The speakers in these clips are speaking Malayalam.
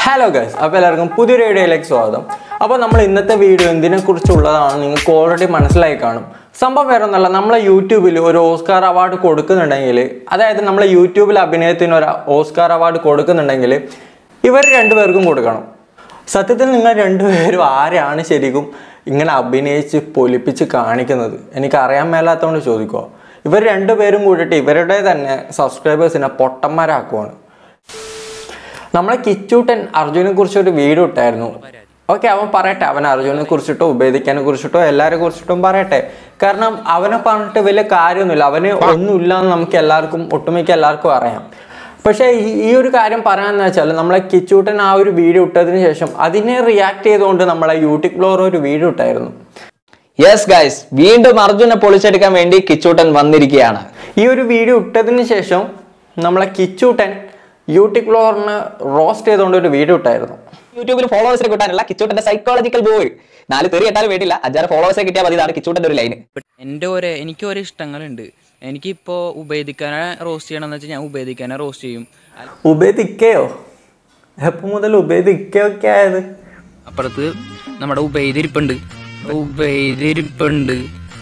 ഹലോ ഗൈസ് അപ്പോൾ എല്ലാവർക്കും പുതിയൊരു വീഡിയോയിലേക്ക് സ്വാഗതം അപ്പോൾ നമ്മൾ ഇന്നത്തെ വീഡിയോ എന്തിനെ കുറിച്ചുള്ളതാണ് നിങ്ങൾക്ക് ഓൾറെഡി മനസ്സിലായി കാണും സംഭവം വേറെ ഒന്നല്ല നമ്മളെ യൂട്യൂബിൽ ഒരു ഓസ്കാർ അവാർഡ് കൊടുക്കുന്നുണ്ടെങ്കിൽ അതായത് നമ്മളെ യൂട്യൂബിൽ അഭിനയത്തിന് ഒരു ഓസ്കാർ അവാർഡ് കൊടുക്കുന്നുണ്ടെങ്കിൽ ഇവർ രണ്ടുപേർക്കും കൊടുക്കണം സത്യത്തിൽ നിങ്ങൾ രണ്ടുപേരും ആരാണ് ശരിക്കും ഇങ്ങനെ അഭിനയിച്ച് പൊലിപ്പിച്ച് കാണിക്കുന്നത് എനിക്ക് അറിയാൻ മേലാത്തതുകൊണ്ട് ചോദിക്കുക ഇവർ രണ്ടുപേരും കൂടിയിട്ട് ഇവരുടെ തന്നെ സബ്സ്ക്രൈബേഴ്സിനെ പൊട്ടന്മാരാക്കുവാണ് നമ്മളെ കിച്ചൂട്ടൻ അർജുനെ കുറിച്ച് ഒരു വീഡിയോ ഇട്ടായിരുന്നു ഓക്കെ അവൻ പറയട്ടെ അവൻ അർജുനെ കുറിച്ചിട്ടോ ഉപേദിക്കാനെ കുറിച്ചിട്ടോ എല്ലാരെ കുറിച്ചിട്ടും പറയട്ടെ കാരണം അവനെ പറഞ്ഞിട്ട് വലിയ കാര്യമൊന്നുമില്ല അവന് ഒന്നുമില്ല എന്ന് നമുക്ക് എല്ലാവർക്കും ഒട്ടുമിക്ക എല്ലാവർക്കും അറിയാം പക്ഷേ ഈ ഈ ഒരു കാര്യം പറയാന്ന് വെച്ചാൽ നമ്മളെ കിച്ചൂട്ടൻ ആ ഒരു വീഡിയോ ഇട്ടതിന് ശേഷം അതിനെ റിയാക്ട് ചെയ്തുകൊണ്ട് നമ്മളെ യൂട്യൂബ് ഫ്ലോർ ഒരു വീഡിയോ ഇട്ടായിരുന്നു യെസ് ഗൈസ് വീണ്ടും അർജുനെ പൊളിച്ചെടുക്കാൻ വേണ്ടി കിച്ചൂട്ടൻ വന്നിരിക്കുകയാണ് ഈ ഒരു വീഡിയോ ഇട്ടതിന് ശേഷം നമ്മളെ കിച്ചൂട്ടൻ യൂട്യൂബ് ഫ്ലോറിന് റോസ്റ്റ് ചെയ്തുകൊണ്ട് ഒരു വീഡിയോ ഇട്ടായിരുന്നു യൂട്യൂബിൽ ഫോളോവേഴ്സിനെ കിട്ടാനുള്ള കിച്ചൂട്ടന്റെ സൈക്കോളജിക്കൽ ബോയ് നാല് തെറി കേട്ടാലും വേണ്ടില്ല അഞ്ചാറ് ഫോളോവേഴ്സെ കിട്ടിയാൽ മതി ഇതാണ് കിച്ചൂട്ടന്റെ ഒരു ലൈന് എൻ്റെ ഓരോ എനിക്ക് ഓരോ ഇഷ്ടങ്ങളുണ്ട് എനിക്കിപ്പോൾ ഉപേദിക്കാനെ റോസ്റ്റ് ചെയ്യണമെന്ന് വെച്ചാൽ ഞാൻ ഉപേദിക്കാനെ റോസ്റ്റ് ചെയ്യും അല്ല- ഉബേദ് ഇക്കയോ എപ്പോ മുതൽ ഉബേദ് ഇക്കയൊക്കെ ആയത് അപ്പുറത്ത് നമ്മുടെ ഉപേദിരിപ്പുണ്ട് ഉപേദിരിപ്പുണ്ട്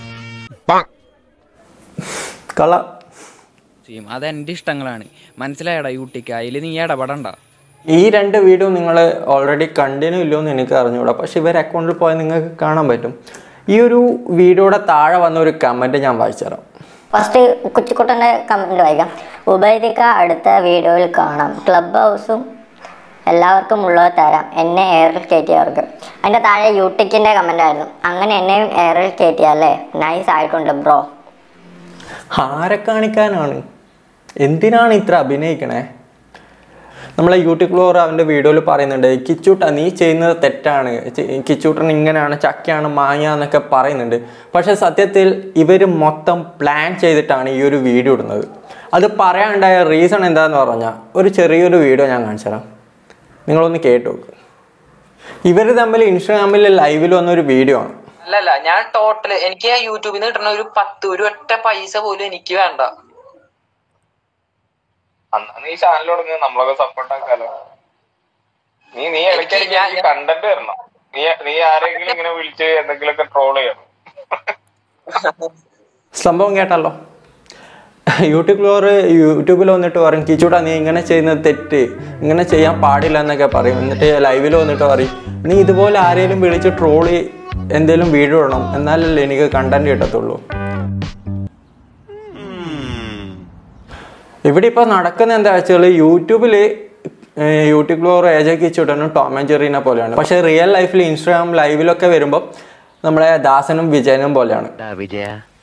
കള ചെയ്യും അത് എൻ്റെ ഇഷ്ടങ്ങളാണ് മനസ്സിലായടാ യൂട്ടിക്ക് അതിൽ നീ ഇടപെടണ്ട ഈ രണ്ട് വീഡിയോ നിങ്ങൾ ഓൾറെഡി കണ്ടിന്യൂ ഇല്ലോ എന്ന് എനിക്ക് അറിഞ്ഞുകൂടാ പക്ഷെ ഇവർ അക്കൗണ്ടിൽ പോയാൽ നിങ്ങൾക്ക് കാണാൻ പറ്റും ഈ ഒരു വീഡിയോയുടെ താഴെ വന്ന ഒരു കമൻറ്റ് ഞാൻ വായിച്ചുതരാം ഫസ്റ്റ് കുച്ചിക്കുട്ടൻ്റെ കമൻറ്റ് വായിക്കാം ഉബൈദിക്ക അടുത്ത വീഡിയോയിൽ കാണാം ക്ലബ് ഹൗസും എല്ലാവർക്കും ഉള്ളത് തരാം എന്നെ എയറിൽ കയറ്റിയവർക്ക് അതിൻ്റെ താഴെ യൂട്ടിക്കിൻ്റെ കമൻ്റ് ആയിരുന്നു അങ്ങനെ എന്നെയും എയറിൽ കയറ്റിയല്ലേ നൈസ് ആയിട്ടുണ്ട് ബ്രോ ആരെ കാണിക്കാനാണ് എന്തിനാണ് ഇത്ര അഭിനയിക്കണേ നമ്മളെ യൂട്യൂബ് ഫ്ലോർ അവൻ്റെ വീഡിയോയിൽ പറയുന്നുണ്ട് കിച്ചൂട്ട നീ ചെയ്യുന്നത് തെറ്റാണ് ചി- കിച്ചൂട്ടൻ ഇങ്ങനെയാണ് ചക്കയാണ് മാങ്ങ എന്നൊക്കെ പറയുന്നുണ്ട് പക്ഷെ സത്യത്തിൽ ഇവർ മൊത്തം പ്ലാൻ ചെയ്തിട്ടാണ് ഈ ഒരു വീഡിയോ ഇടുന്നത് അത് പറയാനുണ്ടായ റീസൺ എന്താന്ന് പറഞ്ഞാൽ ഒരു ചെറിയൊരു വീഡിയോ ഞാൻ കാണിച്ചു തരാം നിങ്ങളൊന്ന് കേട്ടു നോക്ക് ഇവർ തമ്മിൽ ഇൻസ്റ്റാഗ്രാമിൽ ലൈവിൽ വന്ന ഒരു വീഡിയോ ആണ് അല്ലല്ല ഞാൻ ടോട്ടൽ എനിക്ക് യൂട്യൂബിൽ നിന്ന് കിട്ടുന്ന ഒരു പത്ത് ഒരു ഒറ്റ പൈസ പോലും എനിക്ക് വേണ്ട അന്ന് നീ ചാനൽ തുടങ്ങി നമ്മളൊക്കെ സപ്പോർട്ട് ആക്കാലോ നീ നീ ഇടയ്ക്കിടയ്ക്ക് ഞാൻ- എനിക്ക് കണ്ടന്റ് തരണം നീ നീ ആരെങ്കിലും ഇങ്ങനെ വിളിച്ച് എന്തെങ്കിലുമൊക്കെ ട്രോൾ ചെയ്യണം സംഭവം കേട്ടല്ലോ യൂട്യൂബ് ഫ്ലോർ യൂട്യൂബിൽ വന്നിട്ട് പറയും കിച്ചൂടാ നീ ഇങ്ങനെ ചെയ്യുന്നത് തെറ്റ് ഇങ്ങനെ ചെയ്യാൻ പാടില്ല എന്നൊക്കെ പറയും എന്നിട്ട് ലൈവിൽ വന്നിട്ട് പറയും നീ ഇതുപോലെ ആരെങ്കിലും വിളിച്ച് ട്രോളി എന്തെങ്കിലും വീഡിയോ ഇടണം എന്നാലല്ലേ എനിക്ക് കണ്ടന്റ് കിട്ടത്തുള്ളൂ ഇവിടെ ഇപ്പോൾ നടക്കുന്ന എന്താ വെച്ചാൽ യൂട്യൂബിൽ യൂട്യൂബ് ഫ്ലോർ ഏജ കിച്ചൂട്ടനും ടോം ആൻഡ് ജെറീനെ പോലെയാണ് പക്ഷേ റിയൽ ലൈഫിൽ ഇൻസ്റ്റാഗ്രാം ലൈവിലൊക്കെ വരുമ്പോൾ നമ്മളെ ദാസനും വിജയനും പോലെയാണ് ടാ വിജയ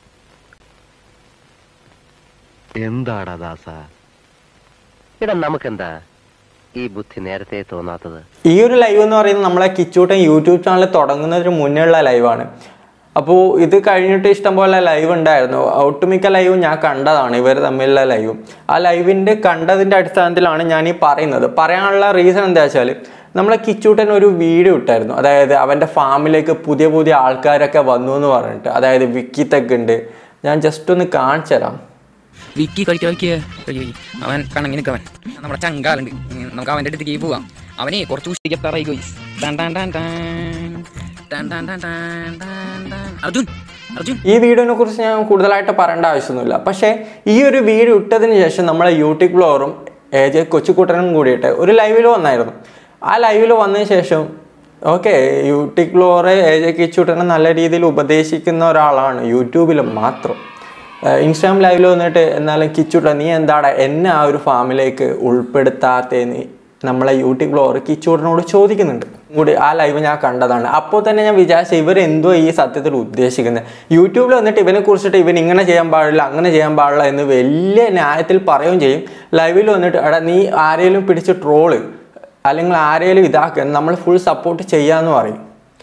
എന്താടാ ദാസ ഇടാ നമുക്കെന്താ ഈ ബുദ്ധി നേരത്തെ തോന്നാത്തത് ഈ ഒരു ലൈവ് എന്ന് പറയുന്നത് നമ്മളെ കിച്ചൂട്ടൻ യൂട്യൂബ് ചാനൽ തുടങ്ങുന്നതിന് മുന്നേ ഉള്ള ലൈവാണ് അപ്പോൾ ഇത് കഴിഞ്ഞിട്ട് ഇഷ്ടംപോലെ ലൈവ് ഉണ്ടായിരുന്നു ഒട്ടുമിക്ക ലൈവും ഞാൻ കണ്ടതാണ് ഇവർ തമ്മിലുള്ള ലൈവും ആ ലൈവിൻ്റെ കണ്ടതിൻ്റെ അടിസ്ഥാനത്തിലാണ് ഞാൻ ഈ പറയുന്നത് പറയാനുള്ള റീസൺ എന്താ വെച്ചാൽ നമ്മളെ കിച്ചൂട്ടൻ ഒരു വീഡിയോ ഇട്ടായിരുന്നു അതായത് അവൻ്റെ ഫാമിലേക്ക് പുതിയ പുതിയ ആൾക്കാരൊക്കെ വന്നു എന്ന് പറഞ്ഞിട്ട് അതായത് വിക്കിത്തൊക്കെ ഉണ്ട് ഞാൻ ജസ്റ്റ് ഒന്ന് കാണിച്ചു തരാം വിക്കി കളിക്കുക കളിക്കുക കളി അവൻ കണങ്ങിന് അവൻ നമ്മുടെ ചങ്കാലുണ്ട് ഉം, നമുക്ക് അവൻ്റെ അടുത്തേക്ക് പോവാം അവനെ കുറച്ച് ഉഷ്ടിക്കത്താറായി ഗോയ്സ് ടാൻ ടാൻ ടാൻ ടാൻ. ടാൻ ടാൻ ടാൻ ടാൻ ടാൻ ടാൻ. അർജുൻ അർജുൻ ഈ വീഡിയോനെ കുറിച്ച് ഞാൻ കൂടുതലായിട്ട് പറയേണ്ട ആവശ്യമൊന്നുമില്ല പക്ഷേ ഈ ഒരു വീഡിയോ ഇട്ടതിന് ശേഷം നമ്മളെ യൂട്യൂബ് ബ്ലോറും എ ജെ കൊച്ചുകൂട്ടനും കൂടിയിട്ട് ഒരു ലൈവിൽ വന്നായിരുന്നു ആ ലൈവിൽ വന്നതിന് ശേഷം ഓക്കെ യൂട്യൂബ് ബ്ലോറെ എ ജെ കിച്ചൂട്ടനെ നല്ല രീതിയിൽ ഉപദേശിക്കുന്ന ഒരാളാണ് യൂട്യൂബിൽ മാത്രം ഇൻസ്റ്റാഗ്രാം ലൈവിൽ വന്നിട്ട് എന്നാലും കിച്ചൂട്ട നീ എന്താടാ എന്നെ ആ ഒരു ഫാമിലേക്ക് ഉൾപ്പെടുത്താത്തേന്ന് നമ്മളെ യൂട്യൂബ് ബ്ലോഗർ കിച്ചൂട്ടനോട് ചോദിക്കുന്നുണ്ട് കൂടി ആ ലൈവ് ഞാൻ കണ്ടതാണ് അപ്പോൾ തന്നെ ഞാൻ വിചാരിച്ചു ഇവർ എന്തോ ഈ സത്യത്തിൽ ഉദ്ദേശിക്കുന്നത് യൂട്യൂബിൽ വന്നിട്ട് ഇവനെ കുറിച്ചിട്ട് ഇവൻ ഇങ്ങനെ ചെയ്യാൻ പാടില്ല അങ്ങനെ ചെയ്യാൻ പാടില്ല എന്ന് വലിയ ന്യായത്തിൽ പറയുകയും ചെയ്യും ലൈവിൽ വന്നിട്ട് എടാ നീ ആരെങ്കിലും പിടിച്ച് ട്രോള് അല്ലെങ്കിൽ ആരെങ്കിലും ഇതാക്കുക നമ്മൾ ഫുൾ സപ്പോർട്ട് ചെയ്യാന്ന് പറയും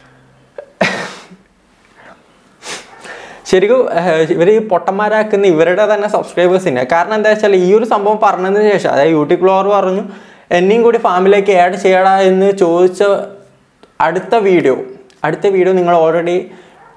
ശരിക്കും ഇവർ ഈ പൊട്ടന്മാരാക്കുന്ന ഇവരുടെ തന്നെ സബ്സ്ക്രൈബേഴ്സിനെ കാരണം എന്താ വെച്ചാൽ ഈ ഒരു സംഭവം പറഞ്ഞതിന് ശേഷം അതായത് യൂട്യൂബ് ഫ്ലോർ പറഞ്ഞു എന്നെയും കൂടി ഫാമിലേക്ക് ആഡ് ചെയ്യടാ എന്ന് ചോദിച്ച അടുത്ത വീഡിയോ അടുത്ത വീഡിയോ നിങ്ങൾ ഓൾറെഡി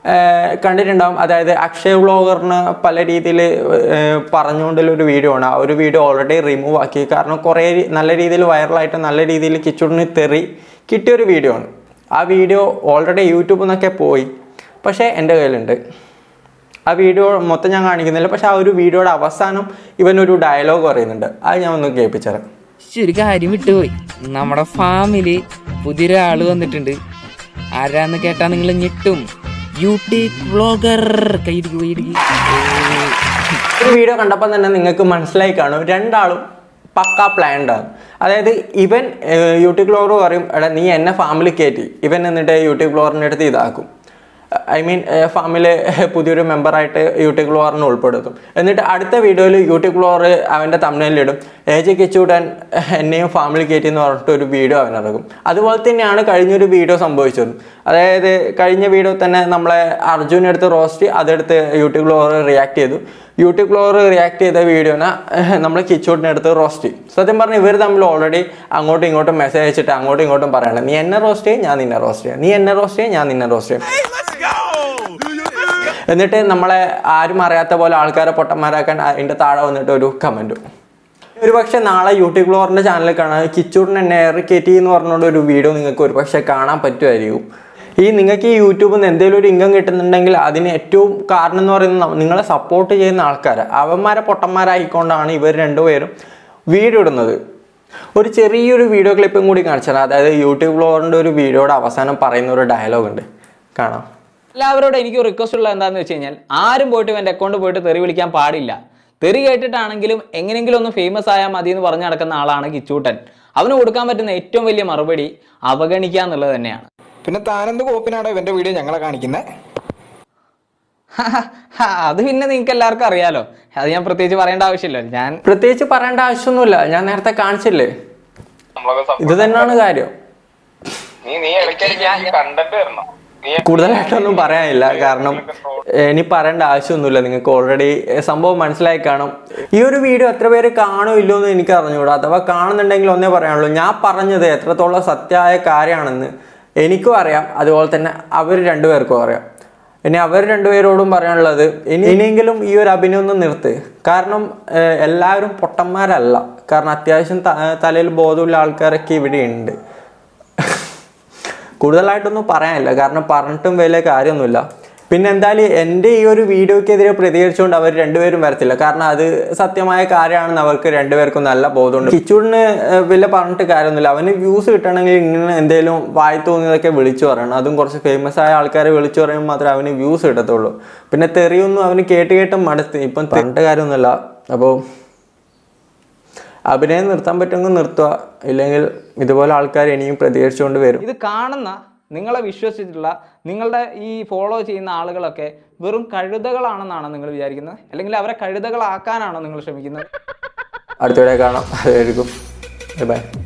കണ്ടിട്ടുണ്ടാവും അതായത് അക്ഷയ് വ്ളോഗറിന് പല രീതിയിൽ പറഞ്ഞുകൊണ്ടുള്ള ഒരു വീഡിയോ ആണ് ആ ഒരു വീഡിയോ ഓൾറെഡി റിമൂവ് ആക്കി കാരണം കുറേ രീ- നല്ല രീതിയിൽ വൈറലായിട്ട് നല്ല രീതിയിൽ കിച്ചുടിന് തെറി കിട്ടിയൊരു വീഡിയോ ആണ് ആ വീഡിയോ ഓൾറെഡി യൂട്യൂബിൽ നിന്നൊക്കെ പോയി പക്ഷേ എൻ്റെ കയ്യിലുണ്ട് ആ വീഡിയോ മൊത്തം ഞാൻ കാണിക്കുന്നില്ല പക്ഷെ ആ ഒരു വീഡിയോയുടെ അവസാനം ഇവനൊരു ഡയലോഗ് പറയുന്നുണ്ട് അത് ഞാൻ ഒന്ന് കേൾപ്പിച്ചേരാം ശ്ശി, ഒരു കാര്യം വിട്ടുപോയി നമ്മുടെ ഫാമിലി പുതിയൊരാള് വന്നിട്ടുണ്ട് ആരാന്ന് കേട്ടാ നിങ്ങൾ ഞെട്ടും യൂട്യൂബ് വ്ളോഗർ കൈയിടിക്ക് കൈയിടിക്ക് ഒരു വീഡിയോ കണ്ടപ്പോൾ തന്നെ നിങ്ങൾക്ക് മനസ്സിലായി കാണും രണ്ടാളും പക്ക പ്ലാൻഡ് ആണ് അതായത് ഇവൻ ഏഹ്, യൂട്യൂബ് ബ്ലോഗർ പറയും എടാ നീ എന്നെ ഫാമിലി കയറ്റി ഇവൻ എന്നിട്ട് യൂട്യൂബ് ബ്ലോഗറിൻ്റെ അടുത്ത് ഇതാക്കും ഐ മീൻ ഫാമിലെ പുതിയൊരു മെമ്പറായിട്ട് യൂട്യൂബ് ബ്ലോഗറിനെ ഉൾപ്പെടുത്തും എന്നിട്ട് അടുത്ത വീഡിയോയിൽ യൂട്യൂബ് ബ്ലോഗർ അവൻ്റെ തമിഴിലിടും എ ജെ കിച്ചൂടൻ എന്നെയും ഫാമിലി കയറ്റി എന്ന് പറഞ്ഞിട്ട് ഒരു വീഡിയോ അവനിറക്കും അതുപോലെ തന്നെയാണ് കഴിഞ്ഞൊരു വീഡിയോ സംഭവിച്ചത് അതായത് കഴിഞ്ഞ വീഡിയോ തന്നെ നമ്മളെ അർജുൻ എടുത്ത് റോസ്റ്റ് അതെടുത്ത് യൂട്യൂബ് ബ്ലോഗർ റിയാക്ട് ചെയ്തു യൂട്യൂബ് ബ്ലോഗർ റിയാക്ട് ചെയ്ത വീഡിയോനെ നമ്മൾ കിച്ചൂട്ടിനെ എടുത്ത് റോസ്റ്റ് ചെയ്യും സത്യം പറഞ്ഞാൽ ഇവർ തമ്മിൽ ഓൾറെഡി അങ്ങോട്ടും ഇങ്ങോട്ടും മെസ്സേജ് അയച്ചിട്ട് അങ്ങോട്ടും ഇങ്ങോട്ടും പറയണം നീ എന്നെ റോസ്റ്റ് ചെയ്യും ഞാൻ നിന്നെ റോസ്റ്റ് ചെയ്യാം നീ എന്നെ റോസ്റ്റ് ചെയ്യും ഞാൻ നിന്നെ റോസ്റ്റ് ചെയ്യും എന്നിട്ട് നമ്മളെ ആരും അറിയാത്ത പോലെ ആൾക്കാരെ പൊട്ടന്മാരാക്കാൻ അതിൻ്റെ താഴെ വന്നിട്ട് ഒരു കമൻറ്റും ഒരു പക്ഷേ നാളെ യൂട്യൂബ് ബ്ലോഗറിൻ്റെ ചാനലിൽ കാണാൻ കിച്ചൂടിനെ നെയർ കയറ്റി എന്ന് പറഞ്ഞുകൊണ്ട് ഒരു വീഡിയോ നിങ്ങൾക്ക് ഒരു പക്ഷേ കാണാൻ പറ്റുമായിരിക്കും ഈ നിങ്ങൾക്ക് ഈ യൂട്യൂബിൽ നിന്ന് എന്തെങ്കിലും ഒരു ഇൻകം കിട്ടുന്നുണ്ടെങ്കിൽ അതിന് ഏറ്റവും കാരണം എന്ന് പറയുന്നത് ന- നിങ്ങളെ സപ്പോർട്ട് ചെയ്യുന്ന ആൾക്കാർ അവന്മാരെ പൊട്ടന്മാരായിക്കൊണ്ടാണ് ഇവർ രണ്ടുപേരും വീഡിയോ ഇടുന്നത് ഒരു ചെറിയൊരു വീഡിയോ ക്ലിപ്പും കൂടി കാണിച്ചാൽ അതായത് യൂട്യൂബ് ബ്ലോഗറിൻ്റെ ഒരു വീഡിയോയുടെ അവസാനം പറയുന്ന ഒരു ഡയലോഗ് ഉണ്ട് കാണാം എല്ലാവരോടും എനിക്ക് റിക്വസ്റ്റ് ഉള്ളത് എന്താണെന്ന് വെച്ച് കഴിഞ്ഞാൽ ആരും പോയിട്ട് എൻ്റെ അക്കൗണ്ട് പോയിട്ട് തെറി വിളിക്കാൻ പാടില്ല തെറി കേട്ടിട്ടാണെങ്കിലും എങ്ങനെയെങ്കിലും ഒന്ന് ഫേമസ് ആയാൽ മതി എന്ന് പറഞ്ഞു നടക്കുന്ന ആളാണ് കിച്ചൂട്ടൻ അവന് കൊടുക്കാൻ പറ്റുന്ന ഏറ്റവും വലിയ മറുപടി അവഗണിക്കുക എന്നുള്ളത് തന്നെയാണ് പിന്നെ താനെന്ത് കോപ്പിനാടോ ഇവന്റെ വീഡിയോ ഞങ്ങളെ കാണിക്കുന്നത് അത് പിന്നെ നിങ്ങൾക്ക് എല്ലാവർക്കും അറിയാലോ അത് ഞാൻ പ്രത്യേകിച്ച് പറയേണ്ട ആവശ്യമില്ല ഞാൻ പ്രത്യേകിച്ച് പറയേണ്ട ആവശ്യമൊന്നുമില്ല ഞാൻ നേരത്തെ കാണിച്ചില്ലേ നമ്മളൊക്കെ ഇത് support തന്നെയാണ് കാര്യം നീ നീ ഇടയ്ക്കിടയ്ക്ക് കണ്ടന്റ് തരണം നീ കൂടുതലായിട്ടൊന്നും പറയാനില്ല കാരണം ഏഹ്, ഇനി പറയേണ്ട ആവശ്യമൊന്നുമില്ല നിങ്ങൾക്ക് ഓൾറെഡി സംഭവം മനസ്സിലായി കാണും ഈ ഒരു വീഡിയോ എത്ര പേര് കാണോ ഇല്ലോ എന്ന് എനിക്ക് അറിഞ്ഞുകൂടാ അഥവാ കാണുന്നുണ്ടെങ്കിൽ ഒന്നേ പറയാനുള്ളൂ ഞാൻ പറഞ്ഞത് എത്രത്തോളം സത്യമായ കാര്യമാണെന്ന് എനിക്കും അറിയാം അതുപോലെ തന്നെ അവർ രണ്ടുപേർക്കും അറിയാം ഇനി അവർ രണ്ടുപേരോടും പറയാനുള്ളത് ഇനി ഇനിയെങ്കിലും ഈ ഒരു അഭിനയം ഒന്ന് നിർത്ത് കാരണം ഏഹ്, എല്ലാവരും പൊട്ടന്മാരല്ല കാരണം അത്യാവശ്യം ത- തലയിൽ ബോധമുള്ള ആൾക്കാരൊക്കെ ഇവിടെ ഉണ്ട് കൂടുതലായിട്ടൊന്നും പറയാനില്ല കാരണം പറഞ്ഞിട്ടും വലിയ കാര്യമൊന്നുമില്ല പിന്നെ എന്തായാലും എൻ്റെ ഈ ഒരു വീഡിയോക്കെതിരെ പ്രതികരിച്ചുകൊണ്ട് അവർ രണ്ടുപേരും വരത്തില്ല കാരണം അത് സത്യമായ കാര്യമാണെന്ന് അവർക്ക് രണ്ടുപേർക്കും നല്ല ബോധമുണ്ട് കിച്ചൂടിന് ഏഹ്, വലിയ പറഞ്ഞിട്ട് കാര്യമൊന്നുമില്ല അവന് വ്യൂസ് കിട്ടണമെങ്കിൽ ഇങ്ങനെ എന്തെങ്കിലും വായി തോന്നിയതൊക്കെ വിളിച്ചു പറയണം അതും കുറച്ച് ഫേമസ് ആയ ആൾക്കാരെ വിളിച്ചു പറയുമ്പോൾ മാത്രമേ അവന് വ്യൂസ് കിട്ടത്തുള്ളൂ പിന്നെ തെറിയൊന്നും അവന് കേട്ട് കേട്ട് മടുത്ത് ഇപ്പം പറഞ്ഞിട്ട് കാര്യമൊന്നുമില്ല അപ്പോൾ അഭിനയം നിർത്താൻ പറ്റുമെങ്കിൽ നിർത്തുക ഇല്ലെങ്കിൽ ഇതുപോലെ ആൾക്കാർ ഇനിയും പ്രതികരിച്ചുകൊണ്ട് വരും ഇത് കാണുന്ന നിങ്ങളെ വിശ്വസിച്ചിട്ടുള്ള നിങ്ങളുടെ ഈ ഫോളോ ചെയ്യുന്ന ആളുകളൊക്കെ വെറും കഴുതകളാണെന്നാണ് നിങ്ങൾ വിചാരിക്കുന്നത് അല്ലെങ്കിൽ അവരെ കഴുതകളാക്കാനാണോ നിങ്ങൾ ശ്രമിക്കുന്നത് അടുത്തിടെ കാണാം അതായിരിക്കും ബൈ